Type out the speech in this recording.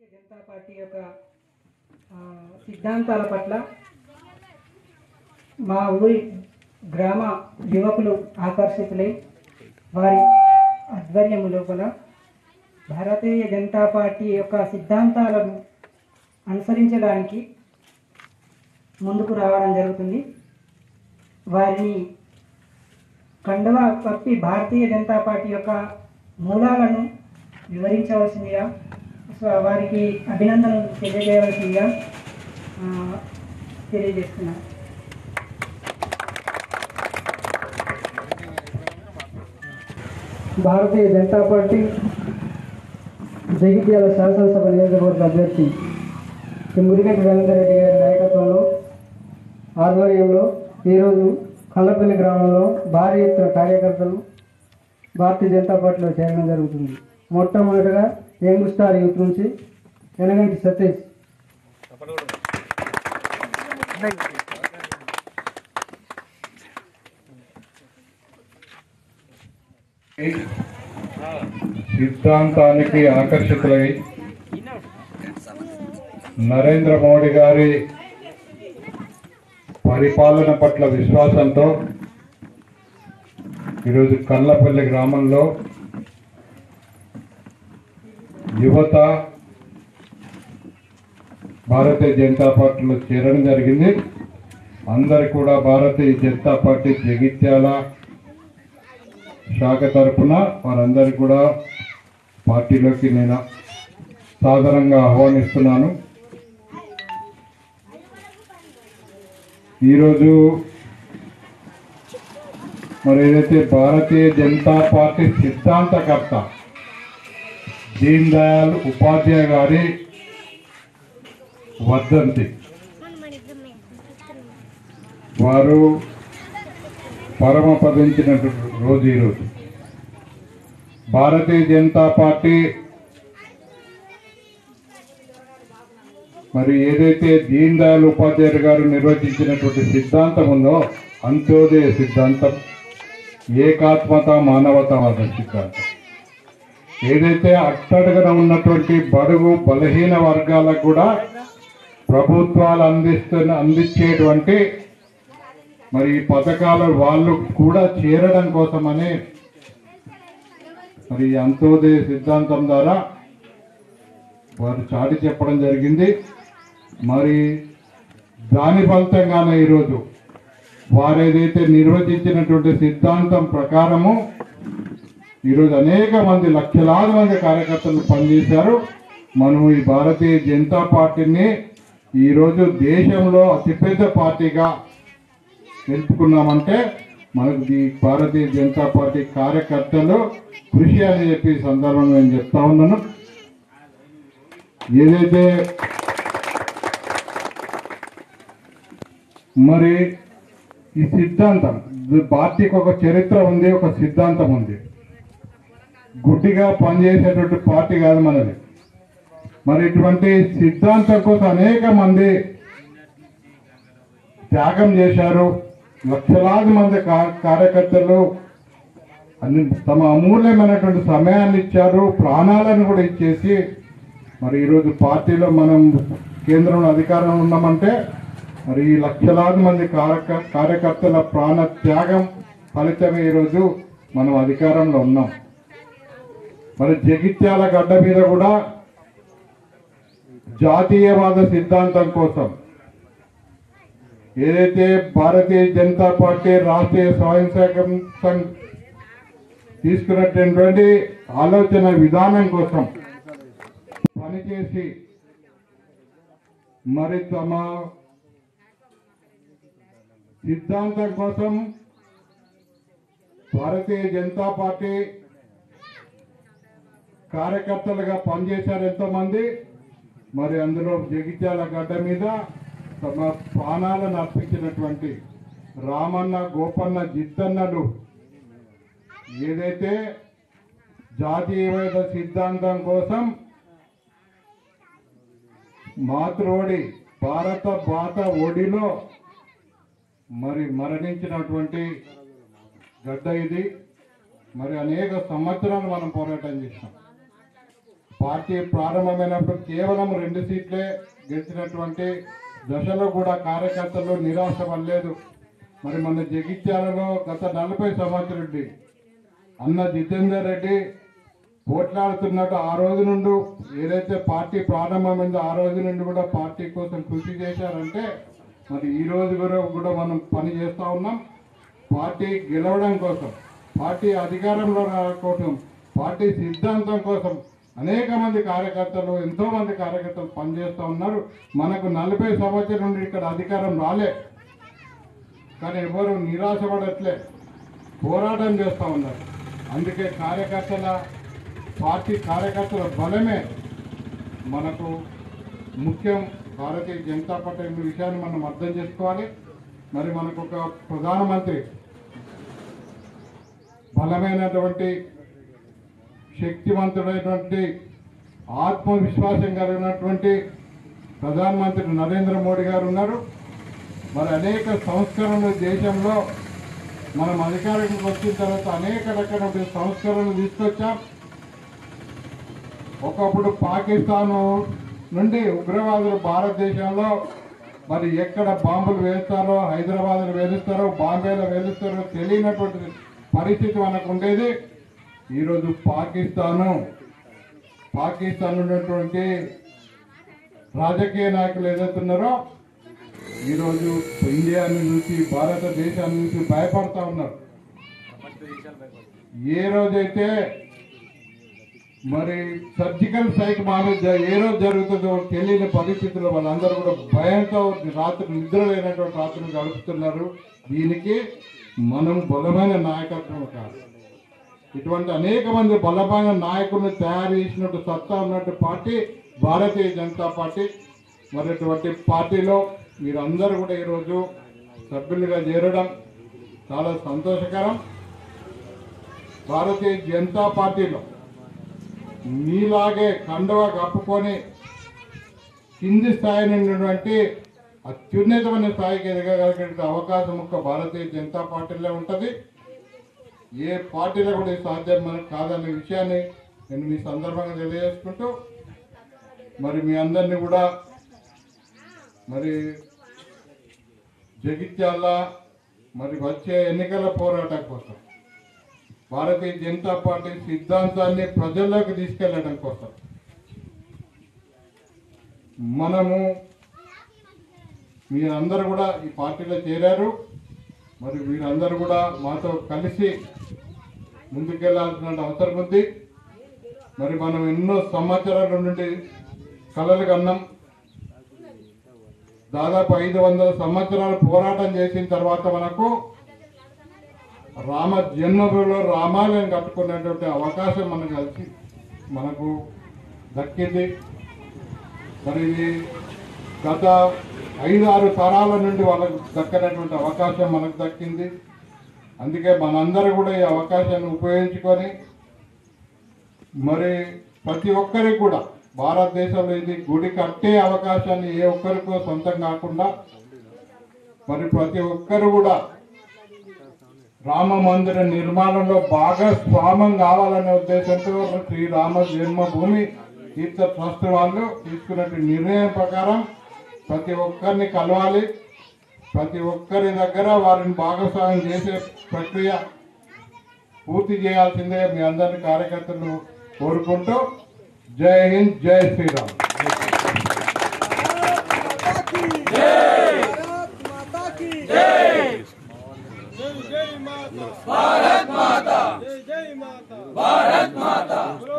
Janata party యొక్క ఆ, సిద్ధాంతాల పట్ల మా ఊరి గ్రామ యువకులు ఆకర్షితులై వారి ఆధ్వర్యము లోపల భారతీయ జనతా పార్టీ యొక్క సిద్ధాంతాలను అనుసరించడానికి ముందుకు రావడం జరుగుతుంది వారిని కండవ కప్పి భారతీయ జనతా పార్టీ యొక్క మూలాలను వివరించవలసిందిగా సో వారికి అభినందనలు తెలియజేయవలసిందిగా ఆ, తెలియజేస్తున్నాను భారతీయ జనతా పార్టీ జగిత్యాల శాసనసభ నియోజకవర్గ అభ్యర్థి శ్రీ మురిగంటి రవీందర్ రెడ్డి గారి నాయకత్వంలో ఆధ్వర్యంలో ఈరోజు కల్లపల్లి గ్రామంలో భారీ ఎత్తున కార్యకర్తలు భారతీయ జనతా పార్టీలో చేరడం జరుగుతుంది మొట్టమొదటిగా యంగ్ స్టార్ యూత్ నుంచి వెనగంటి సతీష్ సిద్ధాంతానికి ఆకర్షితులై నరేంద్ర మోడీ గారి పరిపాలన పట్ల విశ్వాసంతో ఈరోజు కల్లపల్లి గ్రామంలో యువత భారతీయ జనతా పార్టీలో చేరడం జరిగింది అందరు కూడా భారతీయ జనతా పార్టీ జగిత్యాల శాఖ తరపున వారందరికీ కూడా పార్టీలోకి నేను సాధారణంగా ఆహ్వానిస్తున్నాను ఈరోజు మరి ఏదైతే భారతీయ జనతా పార్టీ సిద్ధాంతకర్త దీన్ దయాళ్ ఉపాధ్యాయ గారి వర్ధంతి వారు పరమపదించినటువంటి రోజు ఈరోజు భారతీయ జనతా పార్టీ మరి ఏదైతే దీన్ దయాళ్ ఉపాధ్యాయుడు గారు నిర్వచించినటువంటి సిద్ధాంతం ఉందో అంత్యోదయ సిద్ధాంతం ఏకాత్మత మానవతావాద సిద్ధాంతం ఏదైతే అట్టడుగున ఉన్నటువంటి బడుగు బలహీన వర్గాలకు కూడా ప్రభుత్వాలు అందిస్తున్న అందించేటువంటి మరి ఈ పథకాలు వాళ్ళు కూడా చేరడం కోసమని మరి ఈ అంత్యోదయ సిద్ధాంతం ద్వారా వారు చాటి చెప్పడం జరిగింది మరి దాని ఫలితంగానే ఈరోజు వారు ఏదైతే నిర్వచించినటువంటి సిద్ధాంతం ప్రకారము ఈరోజు అనేక మంది లక్షలాది మంది కార్యకర్తలు పనిచేశారు మనం ఈ భారతీయ జనతా పార్టీని ఈరోజు దేశంలో అతిపెద్ద పార్టీగా నిలుపుకున్నామంటే మనకు ఈ భారతీయ జనతా పార్టీ కార్యకర్తలు కృషి అని చెప్పి ఈ సందర్భంగా నేను చెప్తా ఉన్నాను ఏదైతే మరి ఈ సిద్ధాంతం ఇది పార్టీకి ఒక చరిత్ర ఉంది ఒక సిద్ధాంతం ఉంది గుడ్డిగా పనిచేసేటువంటి పార్టీ కాదు మనది మరి ఇటువంటి సిద్ధాంతం కోసం అనేక మంది త్యాగం చేశారు లక్షలాది మంది కా- కార్యకర్తలు అన్ని తమ అమూల్యమైనటువంటి సమయాన్ని ఇచ్చారు ప్రాణాలను కూడా ఇచ్చేసి మరి ఈరోజు పార్టీలో మనం కేంద్రంలో అధికారంలో ఉన్నామంటే మరి ఈ లక్షలాది మంది కార్యక కార్యకర్తల ప్రాణ త్యాగం ఫలితమే ఈరోజు మనం అధికారంలో ఉన్నాం మరి జగిత్యాల గడ్డ మీద కూడా జాతీయవాద సిద్ధాంతం కోసం ఏదైతే భారతీయ జనతా పార్టీ రాష్ట్రీయ స్వయం సేవక సంఘ్ తీసుకున్నటువంటి ఆలోచన విధానం కోసం పనిచేసి మరి తమ సిద్ధాంతం కోసం భారతీయ జనతా పార్టీ కార్యకర్తలుగా పనిచేశారు ఎంతో మంది మరి అందులో జగిత్యాల గడ్డ మీద తమ ప్రాణాలను అర్పించినటువంటి రామన్న గోపన్న జిత్తన్నలు ఏదైతే జాతీయవాద సిద్ధాంతం కోసం మాతృడి భారత బాత ఒడిలో మరి మరణించినటువంటి గడ్డ ఇది మరి అనేక సంవత్సరాలు మనం పోరాటం చేసినాం పార్టీ ప్రారంభమైనప్పుడు కేవలం రెండు సీట్లే గెలిచినటువంటి దశలో కూడా కార్యకర్తలు నిరాశ పడలేదు మరి మన జగిత్యాలలో గత నలభై సంవత్సరాల నుండి అన్న జితేందర్ రెడ్డి పోట్లాడుతున్నట్టు ఆ రోజు నుండి ఏదైతే పార్టీ ప్రారంభమైందో ఆ రోజు నుండి కూడా పార్టీ కోసం కృషి చేశారంటే మరి ఈ రోజు కూడా కూడా మనం పని చేస్తా ఉన్నాం పార్టీ గెలవడం కోసం పార్టీ అధికారంలో రావడం కోసం పార్టీ సిద్ధాంతం కోసం అనేక మంది కార్యకర్తలు ఎంతో మంది కార్యకర్తలు పనిచేస్తూ ఉన్నారు మనకు నలభై సంవత్సరాల నుండి ఇక్కడ అధికారం రాలే కానీ ఎవరు నిరాశపడట్లే పోరాటం చేస్తూ ఉన్నారు అందుకే కార్యకర్తల పార్టీ కార్యకర్తల బలమే మనకు ముఖ్యం భారతీయ జనతా పార్టీ అనే విషయాన్ని మనం అర్థం చేసుకోవాలి మరి మనకు ఒక ప్రధానమంత్రి బలమైనటువంటి శక్తివంతుడైనటువంటి ఆత్మవిశ్వాసం కలిగినటువంటి ప్రధానమంత్రి నరేంద్ర మోడీ గారు ఉన్నారు మరి అనేక సంస్కరణలు దేశంలో మనం అధికారంలోకి వచ్చిన తర్వాత అనేక రకాల సంస్కరణలు తీసుకొచ్చాం ఒకప్పుడు పాకిస్తాన్ నుండి ఉగ్రవాదులు భారతదేశంలో మరి ఎక్కడ బాంబులు వేస్తారో హైదరాబాద్లో వేలుస్తారో బాంబేలో వేలుస్తారో తెలియనటువంటి పరిస్థితి మనకు ఉండేది ఈరోజు పాకిస్తాను పాకిస్తాన్ ఉన్నటువంటి రాజకీయ నాయకులు ఏదైతున్నారో ఈరోజు ఇండియాని చూసి భారతదేశాన్ని చూసి భయపడతా ఉన్నారు ఏ రోజైతే మరి సర్జికల్ స్ట్రైక్ మామూలు ఏ రోజు జరుగుతుందో తెలియని పరిస్థితుల్లో వాళ్ళందరూ కూడా భయంతో రాత్రి నిద్ర లేనటువంటి రాత్రులు గడుపుతున్నారు దీనికి మనం బలమైన నాయకత్వం కాదు ఇటువంటి అనేక మంది బలమైన నాయకులను తయారు చేసినట్టు సత్తా ఉన్నట్టు పార్టీ భారతీయ జనతా పార్టీ మరి ఇటువంటి పార్టీలో మీరందరూ కూడా ఈరోజు సభ్యులుగా చేరడం చాలా సంతోషకరం భారతీయ జనతా పార్టీలో మీలాగే కండువ కప్పుకొని కింది స్థాయి నుండి ఉన్నటువంటి అత్యున్నతమైన స్థాయికి ఎదగగలిగే అవకాశం ఒక్క భారతీయ జనతా పార్టీలో ఉంటుంది ఏ పార్టీలో కూడా ఇది సాధ్యం మనకు కాదనే విషయాన్ని నేను మీ సందర్భంగా తెలియజేసుకుంటూ మరి మీ అందరినీ కూడా మరి జగిత్యాల మరి వచ్చే ఎన్నికల పోరాటం కోసం భారతీయ జనతా పార్టీ సిద్ధాంతాన్ని ప్రజల్లోకి తీసుకెళ్లడం కోసం మనము మీరందరూ కూడా ఈ పార్టీలో చేరారు మరి మీరందరూ కూడా మాతో కలిసి ముందుకెళ్లాల్సిన అవసరం ఉంది మరి మనం ఎన్నో సంవత్సరాల నుండి కలలు కన్నాం దాదాపు ఐదు వందల సంవత్సరాలు పోరాటం చేసిన తర్వాత మనకు రామ జన్మభూమిలో రామాలయం కట్టుకునేటువంటి అవకాశం మనకు కలిసి మనకు దక్కింది మరి ఇది గత ఐదు ఆరు తరాల నుండి వాళ్ళకు దక్కనటువంటి అవకాశం మనకు దక్కింది అందుకే మనందరూ కూడా ఈ అవకాశాన్ని ఉపయోగించుకొని మరి ప్రతి ఒక్కరికి కూడా భారతదేశంలో ఇది గుడి కట్టే అవకాశాన్ని ఏ ఒక్కరికో సొంతం కాకుండా మరి ప్రతి ఒక్కరు కూడా రామ మందిర నిర్మాణంలో భాగస్వామం కావాలనే ఉద్దేశంతో శ్రీరామ జన్మభూమి తీర్థ ట్రస్ట్ వాళ్ళు తీసుకున్న నిర్ణయం ప్రకారం ప్రతి ఒక్కరిని కలవాలి ప్రతి ఒక్కరి దగ్గర వారిని భాగస్వామ్యం చేసే ప్రక్రియ పూర్తి చేయాల్సిందే మీ అందరి కార్యకర్తలు కోరుకుంటూ జై హింద్ జై శ్రీరామ్ भारत माता जय जय माता भारत माता